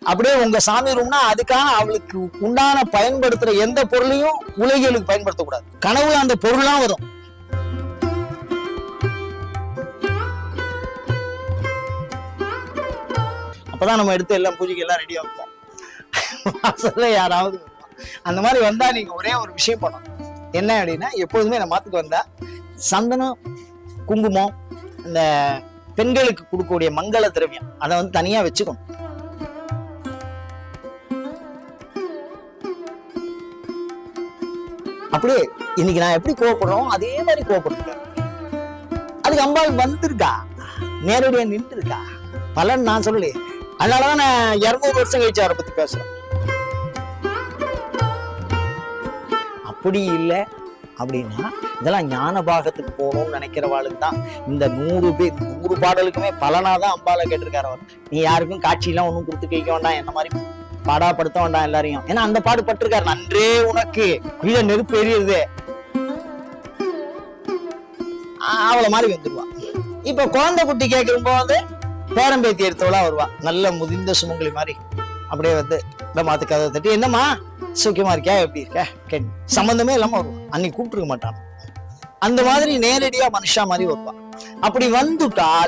அப்படியே உங்க சாமி ரூம்னா அதுக்காக அவளுக்கு உண்டான பயன்படுத்துற எந்த பொருளையும் உலகியலுக்கு பயன்படுத்தக்கூடாது கனவுல அந்த பொருள்லாம் வரும் அப்பதான் நம்ம எடுத்து எல்லாம் பூஜைக்கு எல்லாம் ரெடியா வைப்போம் வாசல்ல யாராவது வருவா. அந்த மாதிரி வந்தா நீங்க ஒரே ஒரு விஷயம் பண்ணணும் என்ன அப்படின்னா எப்பொழுதுமே நம்ம மாத்துக்கு வந்தா சந்தனம் குங்குமம் இந்த பெண்களுக்கு கொடுக்கக்கூடிய மங்கள திரவியம் அதை வந்து தனியா வச்சுக்கணும் அப்படியே இன்னைக்கு நான் எப்படி கோவப்படுறோம் அதே மாதிரி கோவப்பட்டிருக்கேன் அதுக்கு அம்பாள் வந்திருக்கா நேரடியா நின்று இருக்கா பலன் நான் சொல்லலையே அதனாலதான் நான் இருநூறு வருஷம் கழிச்சு அவரை பத்தி பேசுறேன் அப்படி இல்லை அப்படின்னா இதெல்லாம் ஞான பாகத்துக்கு போகணும்னு நினைக்கிறவாளுக்கு தான் இந்த நூறு பேர் நூறு பாடலுக்குமே பலனாதான் அம்பால கேட்டிருக்காரு அவர் நீ யாருக்கும் காட்சியெல்லாம் ஒன்றும் கொடுத்து கேட்க வேண்டாம் என்ன மாதிரி பாடாப்படுத்த வேண்டாம் எல்லாரையும் ஏன்னா அந்த பாடு பட்டிருக்காரு நன்றே உனக்கு கீழே நெருப்பு எரியுது அவளை மாதிரி வந்துருவா இப்ப குழந்தை குட்டி கேட்கும் போது பேரம்பேத்தி எடுத்தவளா வருவா நல்ல முதிர்ந்த சுமங்கலி மாதிரி அப்படியே வந்து இந்த மாத்து கதை தட்டி என்னம்மா சுக்கியமா இருக்கியா எப்படி இருக்க கேட்டு சம்பந்தமே இல்லாம வருவா அன்னைக்கு கூப்பிட்டுருக்க மாட்டான் அந்த மாதிரி நேரடியா மனுஷா மாதிரி வருவா அப்படி வந்துட்டால்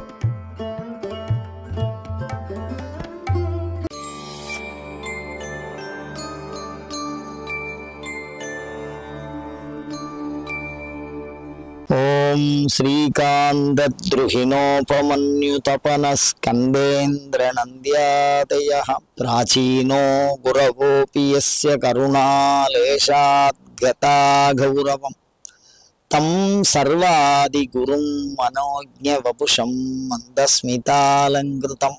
ॐ श्रीकान्तद्रुहिणोपमन्युतपनस्कन्देन्द्रनन्द्यादयः प्राचीनो गुरवोऽपि यस्य करुणालेशाद्गता गौरवम् तं सर्वादिगुरुं मनोज्ञवपुषं मन्दस्मितालङ्कृतम्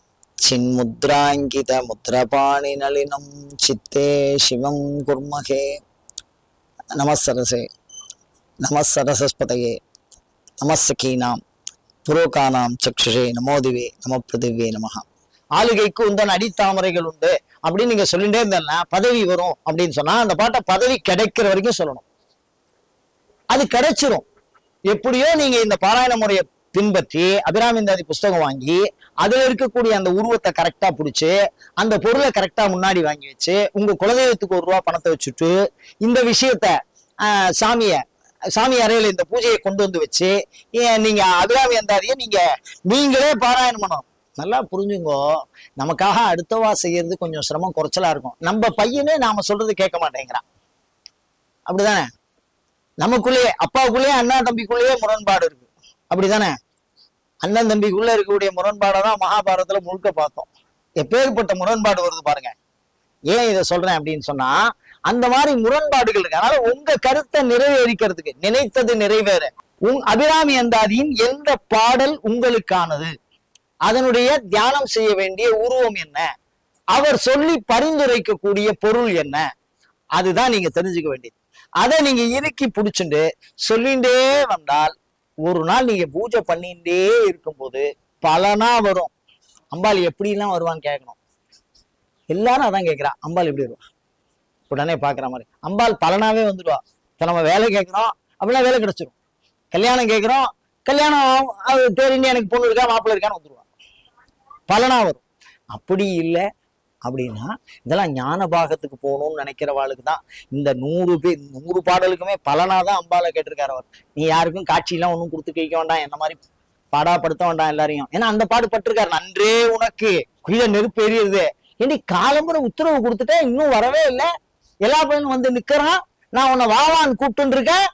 चिन्मुद्राङ्कितमुद्रपाणिनलिनं चित्ते शिवं कुर्महे नमः सरसे நம சரசஸ்பதையே நமசகீனாம் புரோகானாம் சக்ஷுஷே நமோதிவே நம பிருதிவே நமஹ ஆளுகைக்கு உந்தன் அடித்தாமரைகள் உண்டு அப்படின்னு நீங்க சொல்லிட்டே இருந்தேன்னா பதவி வரும் அப்படின்னு சொன்னா அந்த பாட்டை பதவி கிடைக்கிற வரைக்கும் சொல்லணும் அது கிடைச்சிரும் எப்படியோ நீங்க இந்த பாராயண முறையை பின்பற்றி அபிராமிந்தாதி புஸ்தகம் வாங்கி அதுல இருக்கக்கூடிய அந்த உருவத்தை கரெக்டா பிடிச்சு அந்த பொருளை கரெக்டா முன்னாடி வாங்கி வச்சு உங்க குலதெய்வத்துக்கு ஒரு ரூபா பணத்தை வச்சுட்டு இந்த விஷயத்த ஆஹ், சாமிய சாமி அறையில இந்த பூஜையை கொண்டு வந்து வச்சு ஏன் நீங்க அபிராமி அந்தாதியை நீங்க நீங்களே பாராயணம் பண்ணணும் நல்லா புரிஞ்சுங்கோ நமக்காக அடுத்தவா செய்யறது கொஞ்சம் சிரமம் குறைச்சலா இருக்கும் நம்ம பையனே நாம சொல்றது கேட்க மாட்டேங்கிறான் அப்படிதானே நமக்குள்ளேயே அப்பாவுக்குள்ளேயே அண்ணா தம்பிக்குள்ளேயே முரண்பாடு இருக்கு அப்படிதானே அண்ணன் தம்பிக்குள்ள இருக்கக்கூடிய முரண்பாடை தான் மகாபாரதத்துல முழுக்க பார்த்தோம் எப்பேற்பட்ட முரண்பாடு வருது பாருங்க ஏன் இதை சொல்றேன் அப்படின்னு சொன்னா அந்த மாதிரி முரண்பாடுகள் இருக்கு அதனால உங்க கருத்தை நிறைவேறிக்கிறதுக்கு நினைத்தது நிறைவேற உங் அபிராமி அந்தாதியின் எந்த பாடல் உங்களுக்கானது அதனுடைய தியானம் செய்ய வேண்டிய உருவம் என்ன அவர் சொல்லி பரிந்துரைக்கக்கூடிய பொருள் என்ன அதுதான் நீங்க தெரிஞ்சுக்க வேண்டியது அதை நீங்க இறுக்கி பிடிச்சுண்டு சொல்லிண்டே வந்தால் ஒரு நாள் நீங்க பூஜை பண்ணிட்டே இருக்கும்போது பலனா வரும் அம்பாள் எப்படிலாம் வருவான்னு கேட்கணும் எல்லாரும் அதான் கேட்கிறா அம்பாள் எப்படி வருவா உடனே பாக்குற மாதிரி அம்பாள் பலனாவே வந்துடுவா இப்ப நம்ம வேலை கேட்கிறோம் அப்படின்னா வேலை கிடைச்சிரும் கல்யாணம் கேட்கிறோம் கல்யாணம் அது தெரிஞ்சு எனக்கு பொண்ணு இருக்கா மாப்பிள்ளை இருக்கான்னு வந்துருவா பலனா வரும் அப்படி இல்லை அப்படின்னா இதெல்லாம் ஞான பாகத்துக்கு போகணும்னு நினைக்கிறவாளுக்கு தான் இந்த நூறு பேர் நூறு பாடலுக்குமே பலனாதான் அம்பால கேட்டிருக்காரு அவர் நீ யாருக்கும் காட்சியெல்லாம் ஒன்றும் கொடுத்து கேட்க வேண்டாம் என்ன மாதிரி பாடாப்படுத்த வேண்டாம் எல்லாரையும் ஏன்னா அந்த பாடு பட்டிருக்காரு நன்றே உனக்கு கீழே நெருப்பு எரியுது ஏண்டி காலம்புற உத்தரவு கொடுத்துட்டேன் இன்னும் வரவே இல்லை எல்லா பையனும் வந்து நிக்கிறான் நான் உன்னை வாவான்னு கூப்பிட்டு இருக்கேன்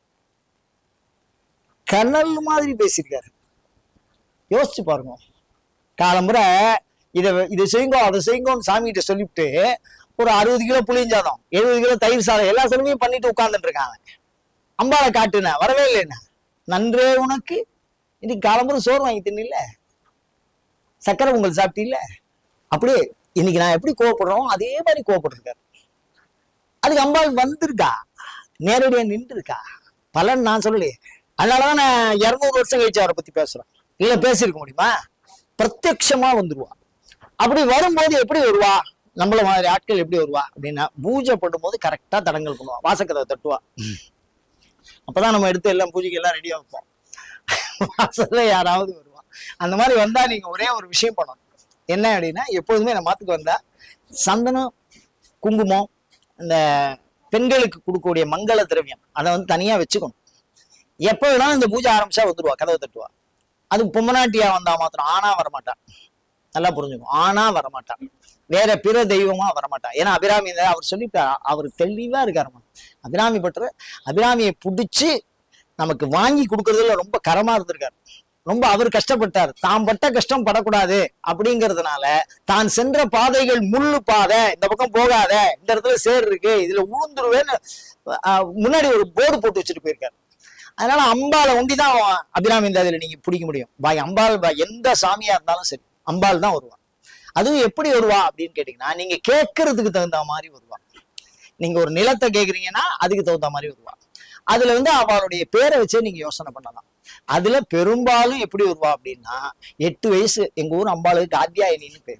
கனல் மாதிரி பேசியிருக்காரு யோசிச்சு பாருங்க காலம்புற இதை இதை செய்யுங்கோ அதை செய்யுங்கோன்னு சாமிகிட்ட சொல்லிவிட்டு ஒரு அறுபது கிலோ புளிஞ்சாதம் எழுபது கிலோ தயிர் சாதம் எல்லா செலவையும் பண்ணிட்டு உட்கார்ந்துட்டு இருக்காங்க அம்பாளை காட்டுன வரவே இல்லைண்ணா நன்றே உனக்கு இன்னைக்கு காலம்புற சோறு வாங்கி தின்னில்ல சக்கரை பொங்கல் சாப்பிட்டீல்ல அப்படியே இன்னைக்கு நான் எப்படி கோவப்படுறோம் அதே மாதிரி கோவப்பட்டிருக்காரு அதுக்கு அம்பாள் வந்திருக்கா நேரடியா நின்று இருக்கா பலன் நான் சொல்லலையே அதனாலதான் நான் இருநூறு வருஷம் கழிச்சு அவரை பத்தி பேசுறேன் இல்ல பேசியிருக்க முடியுமா பிரத்யக்ஷமா வந்துருவா அப்படி வரும்போது எப்படி வருவா நம்மள மாதிரி ஆட்கள் எப்படி வருவா அப்படின்னா பூஜை பண்ணும்போது கரெக்டா தடங்கல் பண்ணுவா வாசக்கதவை தட்டுவா அப்பதான் நம்ம எடுத்து எல்லாம் பூஜைக்கு எல்லாம் ரெடியா வைப்போம் வாசல்ல யாராவது வருவா அந்த மாதிரி வந்தா நீங்க ஒரே ஒரு விஷயம் பண்ணணும் என்ன அப்படின்னா எப்பொழுதுமே நம்ம மாத்துக்கு வந்தா சந்தனம் குங்குமம் இந்த பெண்களுக்கு கொடுக்கக்கூடிய மங்கள திரவியம் அதை வந்து தனியா வச்சுக்கணும் எப்போ வேணாலும் இந்த பூஜை ஆரம்பிச்சா வந்துருவா கதவை தட்டுவா அது பொம்மநாட்டியா வந்தா மாத்திரம் ஆனா வரமாட்டா நல்லா புரிஞ்சுக்கும் ஆனா வரமாட்டா வேற பிற தெய்வமா வரமாட்டா ஏன்னா அபிராமி இந்த- அவர் சொல்லிட்டு அவர் தெளிவா இருக்காருமா அபிராமி பற்ற அபிராமியை பிடிச்சு நமக்கு வாங்கி கொடுக்கறதுல ரொம்ப கரமா இருந்திருக்காரு ரொம்ப அவர் கஷ்டப்பட்டார் தாம் பட்ட கஷ்டம் படக்கூடாது அப்படிங்கிறதுனால தான் சென்ற பாதைகள் முள்ளு பாதை இந்த பக்கம் போகாத இந்த இடத்துல சேர் இருக்கு இதுல உளுந்துருவேன்னு ஆஹ், முன்னாடி ஒரு போர்டு போட்டு வச்சுட்டு போயிருக்காரு அதனால அம்பாளை ஒண்டிதான் அபிராமி இந்த இதுல நீங்க பிடிக்க முடியும் பாய் அம்பாள் பாய் எந்த சாமியா இருந்தாலும் சரி அம்பாள் தான் வருவா அதுவும் எப்படி வருவா அப்படின்னு கேட்டீங்கன்னா நீங்க கேட்கறதுக்கு தகுந்த மாதிரி வருவா நீங்க ஒரு நிலத்தை கேக்குறீங்கன்னா அதுக்கு தகுந்த மாதிரி வருவா அதுல வந்து அவளுடைய பேரை வச்சே நீங்க யோசனை பண்ணலாம் அதுல பெரும்பாலும் எப்படி வருவா அப்படின்னா எட்டு வயசு எங்க ஊர் அம்பாளுக்கு காத்தியாயனின்னு பேர்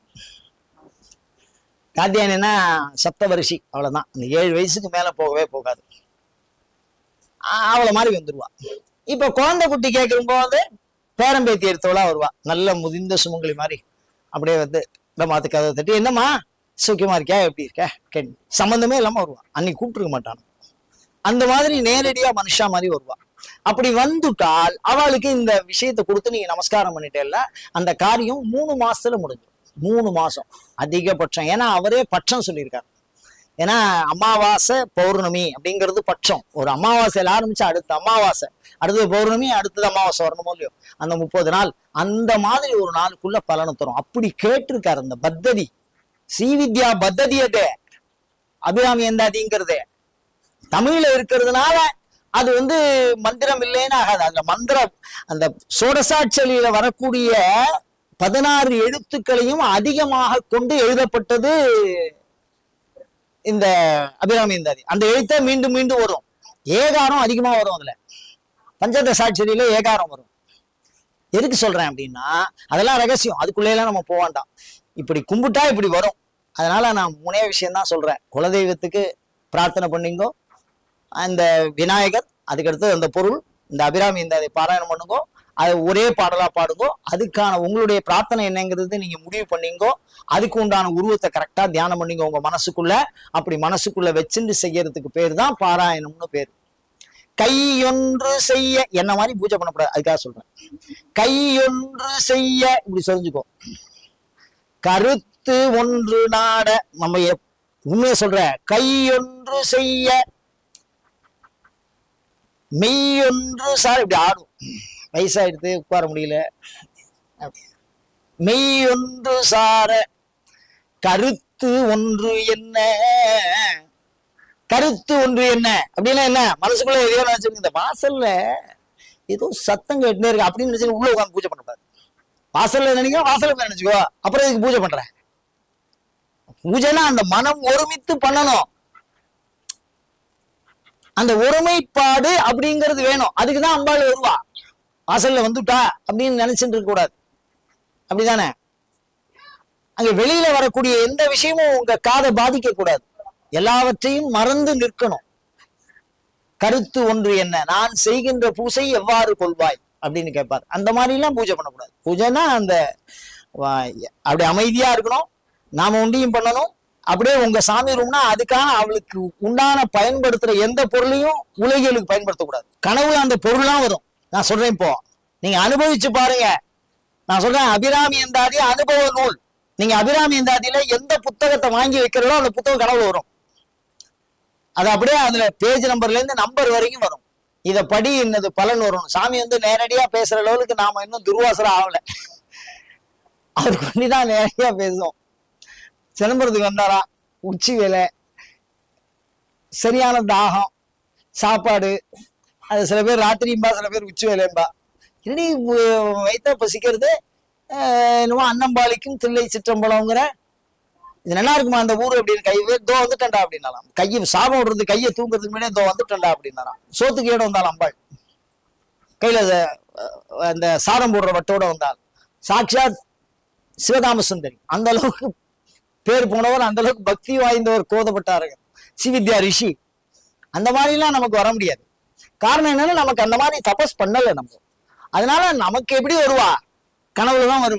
காத்தியாயனின்னா சப்தவரிசி அவ்வளவுதான் இந்த ஏழு வயசுக்கு மேல போகவே போகாது ஆஹ் அவளை மாதிரி வந்துருவா இப்ப குழந்தை குட்டி கேட்கும் போது பேரம்பேத்தி எடுத்தவளா வருவா நல்ல முதிர்ந்த சுமங்கலி மாதிரி அப்படியே வந்து இந்த மாத்து கதவை தட்டி என்னம்மா சௌக்கியமா இருக்கியா எப்படி இருக்க கேட்டு சம்பந்தமே இல்லாம வருவா அன்னைக்கு கூப்பிட்டுருக்க மாட்டான் அந்த மாதிரி நேரடியா மனுஷா மாதிரி வருவா அப்படி வந்துட்டால் அவளுக்கு இந்த விஷயத்தை கொடுத்து நீங்க நமஸ்காரம் பண்ணிட்டேல்ல அந்த காரியம் மூணு மாசத்துல முடிஞ்சிடும் மூணு மாசம் அதிகபட்சம் ஏன்னா அவரே பட்சம் சொல்லியிருக்காரு ஏன்னா அமாவாசை பௌர்ணமி அப்படிங்கிறது பட்சம் ஒரு அமாவாசையில ஆரம்பிச்சு அடுத்த அமாவாசை அடுத்தது பௌர்ணமி அடுத்தது அமாவாசை வரணுமோ இல்லையோ அந்த முப்பது நாள் அந்த மாதிரி ஒரு நாளுக்குள்ள பலனை தரும் அப்படி கேட்டிருக்காரு அந்த பத்ததி ஸ்ரீவித்யா பத்ததி அது அபிராமி எந்தாதிங்கிறது தமிழ்ல இருக்கிறதுனால அது வந்து மந்திரம் இல்லைன்னு ஆகாது அந்த மந்திரம் அந்த சோடசாட்சலியில வரக்கூடிய பதினாறு எழுத்துக்களையும் அதிகமாக கொண்டு எழுதப்பட்டது இந்த அபிராமி இந்தாதி அந்த எழுத்தே மீண்டும் மீண்டும் வரும் ஏகாரம் அதிகமா வரும் அதுல பஞ்சதசாட்சரியில ஏகாரம் வரும் எதுக்கு சொல்றேன் அப்படின்னா அதெல்லாம் ரகசியம் அதுக்குள்ளேயெல்லாம் நம்ம போக வேண்டாம் இப்படி கும்பிட்டா இப்படி வரும் அதனால நான் மூணே விஷயம் தான் சொல்றேன் குலதெய்வத்துக்கு பிரார்த்தனை பண்ணீங்கோ அந்த விநாயகர் அதுக்கடுத்து அந்த பொருள் இந்த அபிராமி இந்த அதை பாராயணம் பண்ணுங்கோ அது ஒரே பாடலா பாடுங்கோ அதுக்கான உங்களுடைய பிரார்த்தனை என்னங்கிறது நீங்க முடிவு பண்ணீங்கோ அதுக்கு உண்டான உருவத்தை கரெக்டா தியானம் பண்ணீங்க உங்க மனசுக்குள்ள அப்படி மனசுக்குள்ள வச்சுட்டு செய்யறதுக்கு பேர் தான் பாராயணம்னு பேர் கையொன்று செய்ய என்ன மாதிரி பூஜை பண்ணக்கூடாது அதுக்காக சொல்றேன் கையொன்று செய்ய இப்படி சொல்லிச்சுக்கோ கருத்து ஒன்று நாட நம்ம எப்- உண்மையை சொல்ற கையொன்று செய்ய மெய்யொன்று சார் இப்படி ஆடும் வயசாயிடுது உட்கார முடியல மெய்யொன்று சார கருத்து ஒன்று என்ன கருத்து ஒன்று என்ன அப்படின்னா என்ன மனசுக்குள்ள எதையோ நினைச்சிருக்கு இந்த வாசல்ல ஏதோ சத்தம் கேட்டுனே இருக்கு அப்படின்னு நினைச்சு உள்ள உட்காந்து பூஜை பண்ணக்கூடாது வாசல்ல நினைக்க வாசல்ல போய் நினைச்சுக்கோ அப்புறம் இதுக்கு பூஜை பண்ற பூஜைனா அந்த மனம் ஒருமித்து பண்ணணும் அந்த ஒருமைப்பாடு அப்படிங்கிறது வேணும் அதுக்குதான் அம்பாள் வருவா வாசல்ல வந்துட்டா அப்படின்னு நினைச்சிட்டு இருக்க கூடாது அப்படிதானே அங்க வெளியில வரக்கூடிய எந்த விஷயமும் உங்க காதை பாதிக்க கூடாது எல்லாவற்றையும் மறந்து நிற்கணும் கருத்து ஒன்று என்ன நான் செய்கின்ற பூசை எவ்வாறு கொள்வாய் அப்படின்னு கேட்பார் அந்த மாதிரி எல்லாம் பூஜை பண்ணக்கூடாது பூஜைனா அந்த வா- அப்படி அமைதியா இருக்கணும் நாம உண்டியும் பண்ணணும் அப்படியே உங்க சாமி ரூம்னா அதுக்காக அவளுக்கு உண்டான பயன்படுத்துற எந்த பொருளையும் உலகியலுக்கு பயன்படுத்தக்கூடாது கனவுல அந்த பொருள்லாம் வரும் நான் சொல்றேன் இப்போ நீங்க அனுபவிச்சு பாருங்க நான் சொல்றேன் அபிராமி எந்தாதி அனுபவ நூல் நீங்க அபிராமி எந்தாதியில எந்த புத்தகத்தை வாங்கி வைக்கிறதோ அந்த புத்தகம் கனவுல வரும் அது அப்படியே அதுல பேஜ் நம்பர்ல இருந்து நம்பர் வரைக்கும் வரும் இத படி என்னது பலன் வரும் சாமி வந்து நேரடியா பேசுற அளவுக்கு நாம இன்னும் துர்வாசரம் ஆகல அவருக்கு வேண்டிதான் நேரடியா பேசுவோம் சிதம்பரத்துக்கு வந்தாரா உச்சி வேலை சரியான தாகம் சாப்பாடு அது சில பேர் ராத்திரியும்பா சில பேர் உச்சி வேலையும்பா என்னடி உ- வயித்த பசிக்கிறது அஹ் என்னமோ அன்னம்பாளிக்கும் தில்லை சிற்றம்பலங்கிற இது நல்லா இருக்குமா அந்த ஊரு அப்படின்னு கை தோ வந்துட்டேன்டா அப்படின்னாலாம் கையை சாபம் விடுறது கையை தூங்குறதுக்கு முன்னாடியே தோ வந்துட்டேன்டா அப்படின்னாலாம் சோத்துக்கு இடம் வந்தாலும் அம்பாள் கையில அது, அஹ், அந்த சாதம் போடுற வட்டோட வந்தாள் சாட்சாத் சிவகாம சுந்தரி அந்த அளவுக்கு பேர் போனவர் அந்த அளவுக்கு பக்தி வாய்ந்தவர் கோதப்பட்டார்கள் சிவித்யா ரிஷி அந்த மாதிரிலாம் நமக்கு வர முடியாது காரணம் என்னன்னா நமக்கு அந்த மாதிரி தபஸ் பண்ணல நம்ம அதனால நமக்கு எப்படி வருவா கனவுல தான் வருவா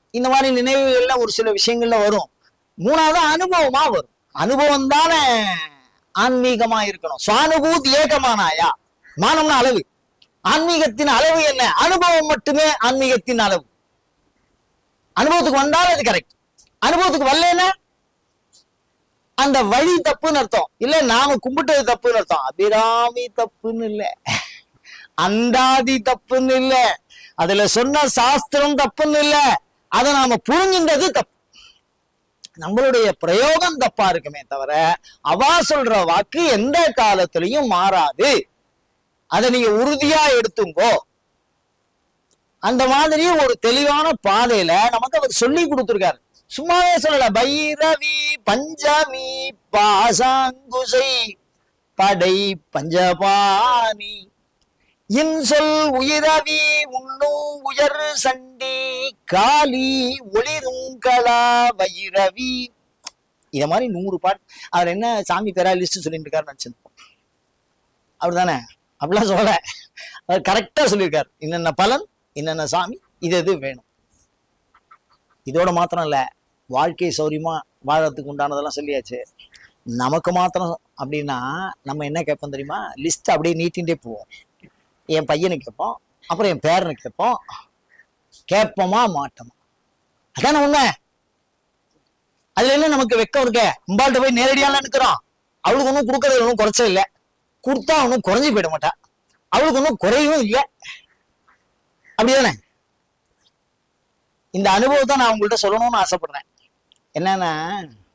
இந்த மாதிரி நினைவுகள்ல ஒரு சில விஷயங்கள்ல வரும் மூணாவது அனுபவமா வரும் அனுபவம் தானே ஆன்மீகமா இருக்கணும் சுவானுபூதி ஏகமானாயா மானம்னா அளவு ஆன்மீகத்தின் அளவு என்ன அனுபவம் மட்டுமே ஆன்மீகத்தின் அளவு அனுபவத்துக்கு வந்தாலும் அது கரெக்ட் அனுபவத்துக்கு வரலன்னா அந்த வழி தப்புன்னு அர்த்தம் இல்ல நாம கும்பிட்டது தப்புன்னு அர்த்தம் அபிராமி தப்புன்னு இல்ல அந்தாதி தப்புன்னு இல்ல அதுல சொன்ன சாஸ்திரம் தப்புன்னு இல்ல அதை நாம புரிஞ்சின்றது தப்பு நம்மளுடைய பிரயோகம் தப்பா இருக்குமே தவிர அவா சொல்ற வாக்கு எந்த காலத்திலையும் மாறாது அதை நீங்க உறுதியா எடுத்துங்கோ அந்த மாதிரி ஒரு தெளிவான பாதையில நமக்கு அவர் சொல்லி கொடுத்திருக்காரு சும்மாவே சொல்லல பைரவி பஞ்சமி பாசாங்குசை படை பஞ்சபாணி இன்சொல் உயிரவி உண்ணும் உயர் சண்டி காளி ஒளிரும் கலா வைரவி இத மாதிரி நூறு பாட்டு அவர் என்ன சாமி பேரா லிஸ்ட் சொல்லிட்டு இருக்காரு நினைச்சிருப்போம் அவர் தானே அப்படிலாம் சொல்ல அவர் கரெக்டா சொல்லியிருக்காரு என்னென்ன பலன் என்னென்ன சாமி இது எது வேணும் இதோட மாத்திரம் இல்ல வாழ்க்கை சௌரியமா வாழறதுக்கு உண்டானதெல்லாம் சொல்லியாச்சு நமக்கு மாத்திரம் அப்படின்னா நம்ம என்ன கேட்போம் தெரியுமா லிஸ்ட் அப்படியே நீட்டின்டே போவோம் என் பையனுக்கு கேட்போம் அப்புறம் என் பேரனுக்கு கேட்போம் கேட்போமா மாட்டோமா அதானே உண்மை அதுல என்ன நமக்கு வெக்கம் இருக்க அம்பாள்கிட்ட போய் நேரடியால நிற்கிறோம் அவளுக்கு ஒன்றும் கொடுக்கறது ஒன்றும் குறைச்ச இல்லை கொடுத்தா ஒன்றும் குறைஞ்சு போயிட மாட்டா அவளுக்கு ஒன்றும் குறையும் இல்லை அப்படிதானே இந்த அனுபவத்தை நான் உங்கள்கிட்ட சொல்லணும்னு ஆசைப்படுறேன் என்னன்னா